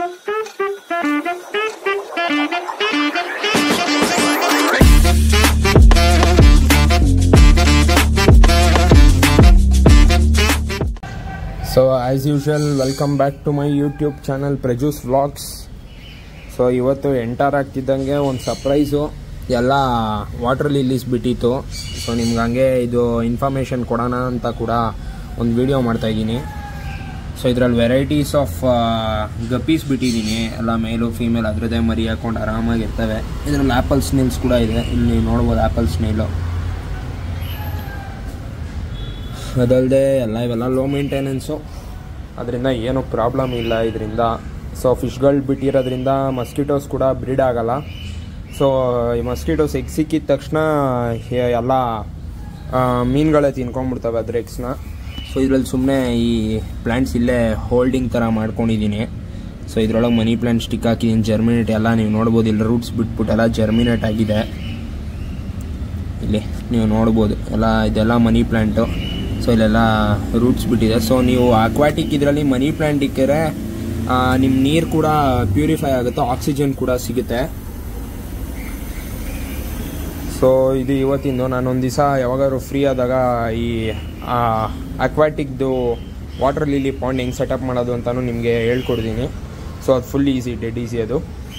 so as usual welcome back to my YouTube channel Praju's vlogs so ಇವತ್ತು enter ಆಗ್ತಿದ್ದಂಗೆ ಒಂದು surprise ಎಲ್ಲ water Lilly's ಬಿಟ್ಟಿತ್ತು ಸೊ ನಿಮ್ಗೆ ಹಂಗೆ ಇದು ಇನ್ಫಾರ್ಮೇಷನ್ ಕೊಡೋಣ ಅಂತ ಕೂಡ ಒಂದು ವಿಡಿಯೋ ಮಾಡ್ತಾಯಿದ್ದೀನಿ ಸೊ ಇದರಲ್ಲಿ ವೆರೈಟೀಸ್ ಆಫ್ ಗಪ್ಪೀಸ್ ಬಿಟ್ಟಿದ್ದೀನಿ ಎಲ್ಲ ಮೇಲು ಫೀಮೇಲ್ ಅದರದ್ದೇ ಮರಿ ಹಾಕೊಂಡು ಆರಾಮಾಗಿ ಇರ್ತವೆ ಇದರಲ್ಲಿ ಆ್ಯಪಲ್ ಸ್ನೇಲ್ಸ್ ಕೂಡ ಇದೆ ಇಲ್ಲಿ ನೀವು ನೋಡ್ಬೋದು ಆ್ಯಪಲ್ ಸ್ನೇಲು ಅದಲ್ಲದೆ ಎಲ್ಲ ಇವೆಲ್ಲ ಲೋ ಮೇಂಟೆನೆನ್ಸು ಅದರಿಂದ ಏನೂ ಪ್ರಾಬ್ಲಮ್ ಇಲ್ಲ ಇದರಿಂದ ಸೊ ಫಿಶ್ಗಳು ಬಿಟ್ಟಿರೋದ್ರಿಂದ ಮಸ್ಕಿಟೋಸ್ ಕೂಡ ಬ್ರೀಡ್ ಆಗಲ್ಲ ಸೊ ಈ ಮಸ್ಕಿಟೋಸ್ ಎಗ್ ಸಿಕ್ಕಿದ ತಕ್ಷಣ ಹೆ- ಎಲ್ಲ ಮೀನುಗಳೇ ತಿನ್ಕೊಂಡ್ಬಿಡ್ತವೆ ಅದ್ರ ಎಗ್ಸ್ನ ಸೊ ಇದರಲ್ಲಿ ಸುಮ್ಮನೆ ಈ ಪ್ಲ್ಯಾಂಟ್ಸ್ ಇಲ್ಲೇ ಹೋಲ್ಡಿಂಗ್ ಥರ ಮಾಡ್ಕೊಂಡಿದ್ದೀನಿ ಸೊ ಇದರೊಳಗೆ ಮನಿ ಪ್ಲ್ಯಾಂಟ್ ಸ್ಟಿಕ್ ಹಾಕಿದ್ದೀನಿ ಜರ್ಮಿನೇಟ್ ಎಲ್ಲ ನೀವು ನೋಡ್ಬೋದು ಇಲ್ಲಿ ರೂಟ್ಸ್ ಬಿಟ್ಬಿಟ್ಟು ಎಲ್ಲ ಜರ್ಮಿನೇಟ್ ಆಗಿದೆ ಇಲ್ಲಿ ನೀವು ನೋಡ್ಬೋದು ಎಲ್ಲ ಇದೆಲ್ಲ ಮನಿ ಪ್ಲ್ಯಾಂಟು ಸೊ ಇಲ್ಲೆಲ್ಲ ರೂಟ್ಸ್ ಬಿಟ್ಟಿದೆ ಸೊ ನೀವು ಅಕ್ವಾಟಿಕ್ ಇದರಲ್ಲಿ ಮನಿ ಪ್ಲ್ಯಾಂಟ್ ಇಕ್ಕಿದ್ರೆ ನಿಮ್ಮ ನೀರು ಕೂಡ ಪ್ಯೂರಿಫೈ ಆಗುತ್ತೆ ಆಕ್ಸಿಜನ್ ಕೂಡ ಸಿಗುತ್ತೆ ಸೊ ಇದು ಇವತ್ತಿಂದು ನಾನೊಂದು ದಿವಸ ಯಾವಾಗಾದ್ರು ಫ್ರೀ ಆದಾಗ ಈ ಅಕ್ವಾಟಿಕ್ದು ವಾಟರ್ ಲಿಲಿ ಪಾಂಡ್ ಹೆಂಗೆ ಸೆಟಪ್ ಮಾಡೋದು ಅಂತಲೂ ನಿಮಗೆ ಹೇಳ್ಕೊಡ್ತೀನಿ ಸೊ ಅದು ಫುಲ್ ಈಸಿ ಡೆಡ್ ಈಸಿ ಅದು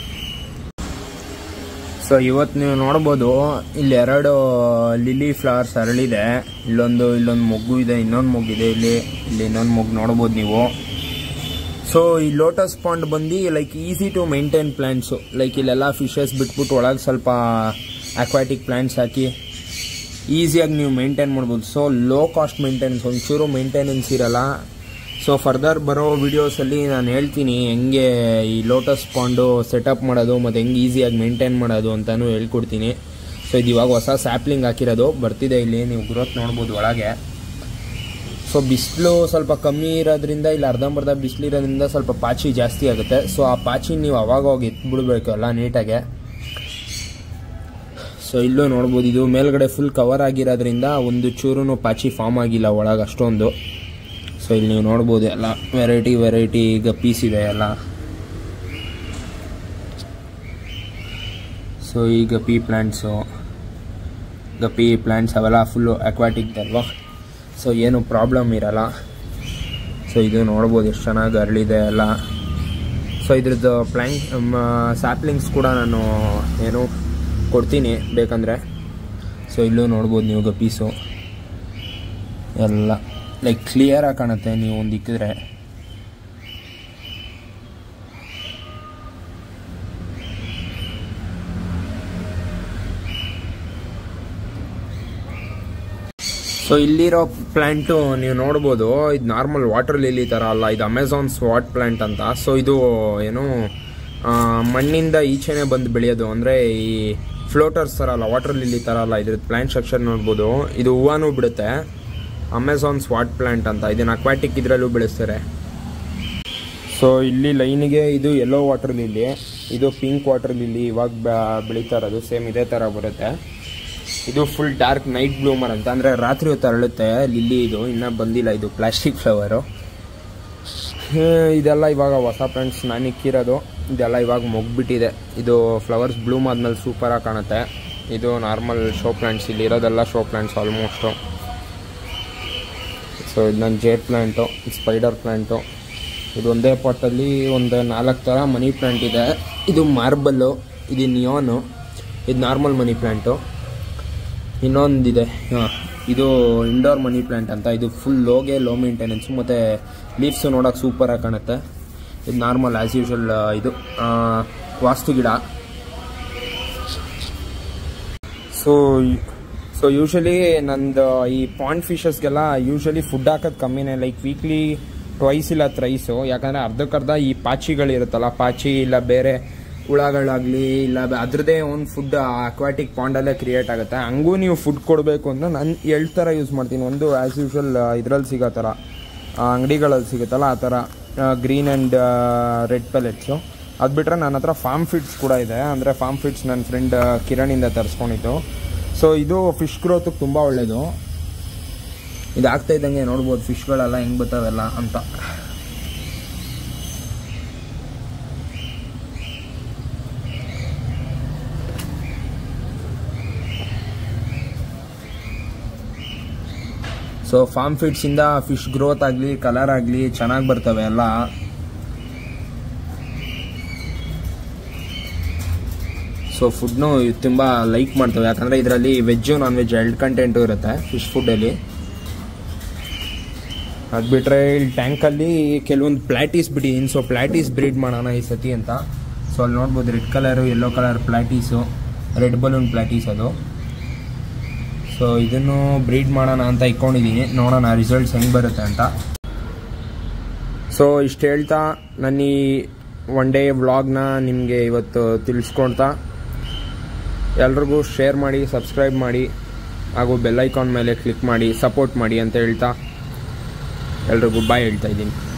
ಸೊ ಇವತ್ತು ನೀವು ನೋಡ್ಬೋದು ಇಲ್ಲಿ ಎರಡು ಲಿಲಿ ಫ್ಲವರ್ಸ್ ಅರಳಿದೆ ಇಲ್ಲೊಂದು ಇಲ್ಲೊಂದು ಮೊಗ್ಗು ಇದೆ ಇನ್ನೊಂದು ಮೊಗ್ಗಿದೆ ಇಲ್ಲಿ ಇಲ್ಲಿ ಇನ್ನೊಂದು ಮೊಗ್ಗು ನೋಡ್ಬೋದು ನೀವು ಸೊ ಈ ಲೋಟಸ್ ಪಾಂಡ್ ಬಂದು like easy to maintain plants like ಇಲ್ಲೆಲ್ಲ ಫಿಶಸ್ ಬಿಟ್ಬಿಟ್ಟು ಒಳಗೆ ಸ್ವಲ್ಪ ಅಕ್ವಾಟಿಕ್ ಪ್ಲಾಂಟ್ಸ್ ಹಾಕಿ ಈಸಿಯಾಗಿ ನೀವು ಮೇಂಟೈನ್ ಮಾಡ್ಬೋದು ಸೊ ಲೋ ಕಾಸ್ಟ್ ಮೇಂಟೆನೆನ್ಸ್ ಒಂಚೂರು ಮೇಂಟೆನೆನ್ಸ್ ಇರಲ್ಲ ಸೊ ಫರ್ದರ್ ಬರೋ ವಿಡಿಯೋಸಲ್ಲಿ ನಾನು ಹೇಳ್ತೀನಿ ಹೆಂಗೆ ಈ ಲೋಟಸ್ ಪಾಂಡು ಸೆಟಪ್ ಮಾಡೋದು ಮತ್ತು ಹೆಂಗೆ ಈಸಿಯಾಗಿ ಮೇಂಟೈನ್ ಮಾಡೋದು ಅಂತಲೂ ಹೇಳ್ಕೊಡ್ತೀನಿ ಸೊ ಇದು ಇವಾಗ ಹೊಸ ಸ್ಯಾಪ್ಲಿಂಗ್ ಹಾಕಿರೋದು ಬರ್ತಿದೆ ಇಲ್ಲಿ ನೀವು ಗ್ರೋತ್ ನೋಡ್ಬೋದು ಒಳಗೆ ಸೊ ಬಿಸಿಲು ಸ್ವಲ್ಪ ಕಮ್ಮಿ ಇರೋದ್ರಿಂದ ಇಲ್ಲಿ ಅರ್ಧಂಬರ್ಧ ಬಿಸಿಲು ಇರೋದ್ರಿಂದ ಸ್ವಲ್ಪ ಪಾಚಿ ಜಾಸ್ತಿ ಆಗುತ್ತೆ ಸೊ ಆ ಪಾಚಿ ನೀವು ಅವಾಗ ಹೋಗಿ ಎತ್ಬಿಡ್ಬೇಕು ಎಲ್ಲ ನೀಟಾಗೆ ಸೊ ಇಲ್ಲೂ ನೋಡ್ಬೋದು ಇದು ಮೇಲ್ಗಡೆ ಫುಲ್ ಕವರ್ ಆಗಿರೋದ್ರಿಂದ ಒಂದು ಚೂರು ಪಾಚಿ ಫಾರ್ಮ್ ಆಗಿಲ್ಲ ಒಳಗೆ ಅಷ್ಟೊಂದು ಸೊ ಇಲ್ಲಿ ನೀವು ನೋಡ್ಬೋದು ಎಲ್ಲ ವೆರೈಟಿ ವೆರೈಟಿ ಗಪ್ಪೀಸ್ ಇದೆ ಎಲ್ಲ ಸೊ ಈ guppy plants guppy plants full ಫುಲ್ಲು ಅಕ್ವಾಟಿಕ್ ಅಲ್ವಾ ಸೊ ಏನು ಪ್ರಾಬ್ಲಮ್ ಇರಲ್ಲ ಸೊ ಇದು ನೋಡ್ಬೋದು ಎಷ್ಟು ಚೆನ್ನಾಗಿ ಅರಳಿದೆ ಎಲ್ಲ ಸೊ ಇದ್ರದ್ದು ಪ್ಲ್ಯಾಂಕ್ ಸ್ಯಾಪ್ಲಿಂಗ್ಸ್ ಕೂಡ ನಾನು ಏನು ಕೊಡ್ತೀನಿ ಬೇಕಂದರೆ ಸೊ ಇಲ್ಲೂ ನೋಡ್ಬೋದು ನೀವು ಗಪ್ಪೀಸು ಎಲ್ಲ ಲೈಕ್ ಕ್ಲಿಯರಾಗಿ ಕಾಣುತ್ತೆ ನೀವು ಒಂದು ಇಕ್ಕಿದ್ರೆ ಸೊ ಇಲ್ಲಿರೋ ಪ್ಲ್ಯಾಂಟು ನೀವು ನೋಡ್ಬೋದು ಇದು ನಾರ್ಮಲ್ ವಾಟರ್ ಲಿಲಿ ಥರ ಅಲ್ಲ ಇದು ಅಮೆಝಾನ್ ಸ್ವಾಟ್ ಪ್ಲ್ಯಾಂಟ್ ಅಂತ ಸೊ ಇದು ಏನು ಆ, ಮಣ್ಣಿಂದ ಈಚೆನೆ ಬಂದು ಬೆಳೆಯೋದು ಅಂದರೆ ಈ ಫ್ಲೋಟರ್ಸ್ ಥರ ಅಲ್ಲ ವಾಟರ್ ಲಿಲಿ ಥರ ಅಲ್ಲ ಇದ್ರದ್ದು ಪ್ಲ್ಯಾಂಟ್ ಸ್ಟ್ರಕ್ಚರ್ ನೋಡ್ಬೋದು ಇದು ಹೂವನೂ ಬಿಡುತ್ತೆ ಅಮೆಝಾನ್ ಸ್ವಾಟ್ ಪ್ಲ್ಯಾಂಟ್ ಅಂತ ಇದನ್ನ ಅಕ್ವಾಟಿಕ್ ಇದರಲ್ಲೂ ಬೆಳೆಸ್ತಾರೆ ಸೊ ಇಲ್ಲಿ ಲೈನಿಗೆ ಇದು ಯೆಲ್ಲೋ ವಾಟರ್ ಲಿಲ್ಲಿ ಇದು ಪಿಂಕ್ ವಾಟರ್ ಲಿಲ್ಲಿ ಇವಾಗ ಬ- ಬೆಳೀತಾ ಇರೋದು ಸೇಮ್ ಇದೇ ಥರ ಬರುತ್ತೆ ಇದು ಫುಲ್ ಡಾರ್ಕ್ ನೈಟ್ ಬ್ಲೂಮರ್ ಅಂತ ಅಂದರೆ ರಾತ್ರಿ ಹೊತ್ತು ಅರಳುತ್ತೆ ಲಿಲ್ಲಿ ಇದು ಇನ್ನೂ ಬಂದಿಲ್ಲ ಇದು ಪ್ಲಾಸ್ಟಿಕ್ ಫ್ಲವರು ಇದೆಲ್ಲ ಇವಾಗ ಹೊಸ ಪ್ಲಾಂಟ್ಸ್ ನಾನು ಇಕ್ಕಿರೋದು ಇದೆಲ್ಲ ಇವಾಗ ಮೊಗ್ಬಿಟ್ಟಿದೆ ಇದು ಫ್ಲವರ್ಸ್ ಬ್ಲೂಮ್ ಆದ್ಮೇಲೆ ಸೂಪರಾಗಿ ಕಾಣುತ್ತೆ ಇದು ನಾರ್ಮಲ್ ಶೋ ಪ್ಲಾಂಟ್ಸ್ ಇಲ್ಲಿ ಇರೋದೆಲ್ಲ ಶೋ ಪ್ಲಾಂಟ್ಸ್ ಆಲ್ಮೋಸ್ಟು ಸೊ ಇದು ನನ್ನ ಜೇಟ್ ಪ್ಲ್ಯಾಂಟು ಸ್ಪೈಡರ್ ಪ್ಲ್ಯಾಂಟು ಇದು ಒಂದೇ ಪಾಟಲ್ಲಿ ಒಂದು ನಾಲ್ಕು ಥರ ಮನಿ ಪ್ಲ್ಯಾಂಟ್ ಇದೆ ಇದು ಮಾರ್ಬಲ್ಲು ಇದು ನಿಯೋನು ಇದು ನಾರ್ಮಲ್ ಮನಿ ಪ್ಲ್ಯಾಂಟು ಇನ್ನೊಂದಿದೆ ಹಾಂ ಇದು ಇಂಡೋರ್ ಮನಿ ಪ್ಲ್ಯಾಂಟ್ ಅಂತ ಇದು ಫುಲ್ ಲೋಗೆ ಲೋ ಮೇಂಟೆನೆನ್ಸು ಮತ್ತು ಲೀವ್ಸು ನೋಡೋಕೆ ಸೂಪರಾಗಿ ಕಾಣುತ್ತೆ ಇದು ನಾರ್ಮಲ್ ಆ್ಯಸ್ ಯೂಶುವಲ್ ಇದು ಆ, ವಾಸ್ತು ಗಿಡ ಸೊ ಸೊ ಯೂಶಲಿ ನಂದು ಈ ಪಾಂಡ್ ಫಿಶಸ್ಗೆಲ್ಲ ಯೂಶಲಿ ಫುಡ್ ಹಾಕೋದು ಕಮ್ಮಿನೇ ಲೈಕ್ ವೀಕ್ಲಿ ಟ್ವೈಸ್ ಇಲ್ಲ ತ್ರೈಸು ಯಾಕಂದರೆ ಅರ್ಧಕ್ಕರ್ಧ ಈ ಪಾಚಿಗಳಿರುತ್ತಲ್ಲ ಪಾಚಿ ಇಲ್ಲ ಬೇರೆ ಹುಳಗಳಾಗಲಿ ಇಲ್ಲ ಬ- ಅದ್ರದ್ದೇ ಒಂದು ಫುಡ್ ಅಕ್ವಾಟಿಕ್ ಪಾಂಡಲ್ಲೇ ಕ್ರಿಯೇಟ್ ಆಗುತ್ತೆ ಹಂಗೂ ನೀವು ಫುಡ್ ಕೊಡಬೇಕು ಅಂತ ನಾನು ಎರಡು ಥರ ಯೂಸ್ ಮಾಡ್ತೀನಿ ಒಂದು ಆ್ಯಸ್ ಯೂಶುವಲ್ ಇದ್ರಲ್ಲಿ ಸಿಗೋ ಥರ ಅಂಗಡಿಗಳಲ್ಲಿ ಸಿಗುತ್ತಲ್ಲ ಆ ಥರ ಗ್ರೀನ್ ಆ್ಯಂಡ್ ರೆಡ್ ಪೆಲೆಟ್ಸು ಅದು ಬಿಟ್ಟರೆ ನನ್ನ ಹತ್ರ ಫಾರ್ಮ್ ಫಿಟ್ಸ್ ಕೂಡ ಇದೆ ಅಂದರೆ ಫಾರ್ಮ್ ಫಿಟ್ಸ್ ನನ್ನ ಫ್ರೆಂಡ್ ಕಿರಣಿಂದ ತರಿಸ್ಕೊಂಡಿದ್ದು ಸೊ ಇದು ಫಿಶ್ ಗ್ರೋತಿಗೆ ತುಂಬ ಒಳ್ಳೆಯದು ಇದು ಆಗ್ತಾ ಇದ್ದಂಗೆ ನೋಡ್ಬೋದು ಫಿಶ್ಗಳೆಲ್ಲ ಹೆಂಗೆ ಬರ್ತಾವೆಲ್ಲ ಅಂತ ಸೊ ಫಾರ್ಮ್ ಫೀಡ್ಸಿಂದ ಫಿಶ್ ಗ್ರೋತ್ ಆಗಲಿ ಕಲರ್ ಆಗಲಿ ಚೆನ್ನಾಗಿ ಬರ್ತವೆ ಎಲ್ಲ ಸೊ ಫುಡ್ನು ತುಂಬ ಲೈಕ್ ಮಾಡ್ತವೆ ಯಾಕಂದರೆ ಇದರಲ್ಲಿ ವೆಜ್ಜು ನಾನ್ ವೆಜ್ ಎರಡು ಕಂಟೆಂಟು ಇರುತ್ತೆ ಫಿಶ್ ಫುಡ್ಡಲ್ಲಿ ಅದು ಬಿಟ್ಟರೆ ಇಲ್ಲಿ ಟ್ಯಾಂಕಲ್ಲಿ ಕೆಲವೊಂದು ಪ್ಲ್ಯಾಟೀಸ್ ಬಿಟ್ಟಿದ್ದೀನಿ ಸೊ ಪ್ಲ್ಯಾಟೀಸ್ ಬ್ರೀಡ್ ಮಾಡೋಣ ಈ ಸತಿ ಅಂತ ಸೊ ಅಲ್ಲಿ ನೋಡ್ಬೋದು red colour yellow colour platies red balloon platies ಅದು ಸೊ ಇದನ್ನು ಬ್ರೀಡ್ ಮಾಡೋಣ ಅಂತ ಇಟ್ಕೊಂಡಿದ್ದೀನಿ ನೋಡೋಣ ರಿಸಲ್ಟ್ಸ್ ಹೆಂಗೆ ಬರುತ್ತೆ ಅಂತ ಸೊ ಇಷ್ಟು ಹೇಳ್ತಾ ನನ್ನ ಈ ಒನ್ ಡೇ ವ್ಲಾಗ್ನ ನಿಮಗೆ ಇವತ್ತು ತಿಳಿಸ್ಕೊಳ್ತಾ ಎಲ್ರಿಗೂ ಶೇರ್ ಮಾಡಿ ಸಬ್ಸ್ಕ್ರೈಬ್ ಮಾಡಿ ಹಾಗೂ ಬೆಲ್ ಐಕಾನ್ ಮೇಲೆ ಕ್ಲಿಕ್ ಮಾಡಿ ಸಪೋರ್ಟ್ ಮಾಡಿ ಅಂತ ಹೇಳ್ತಾ ಎಲ್ರಿಗೂ ಬಾಯ್ ಹೇಳ್ತಾ ಇದ್ದೀನಿ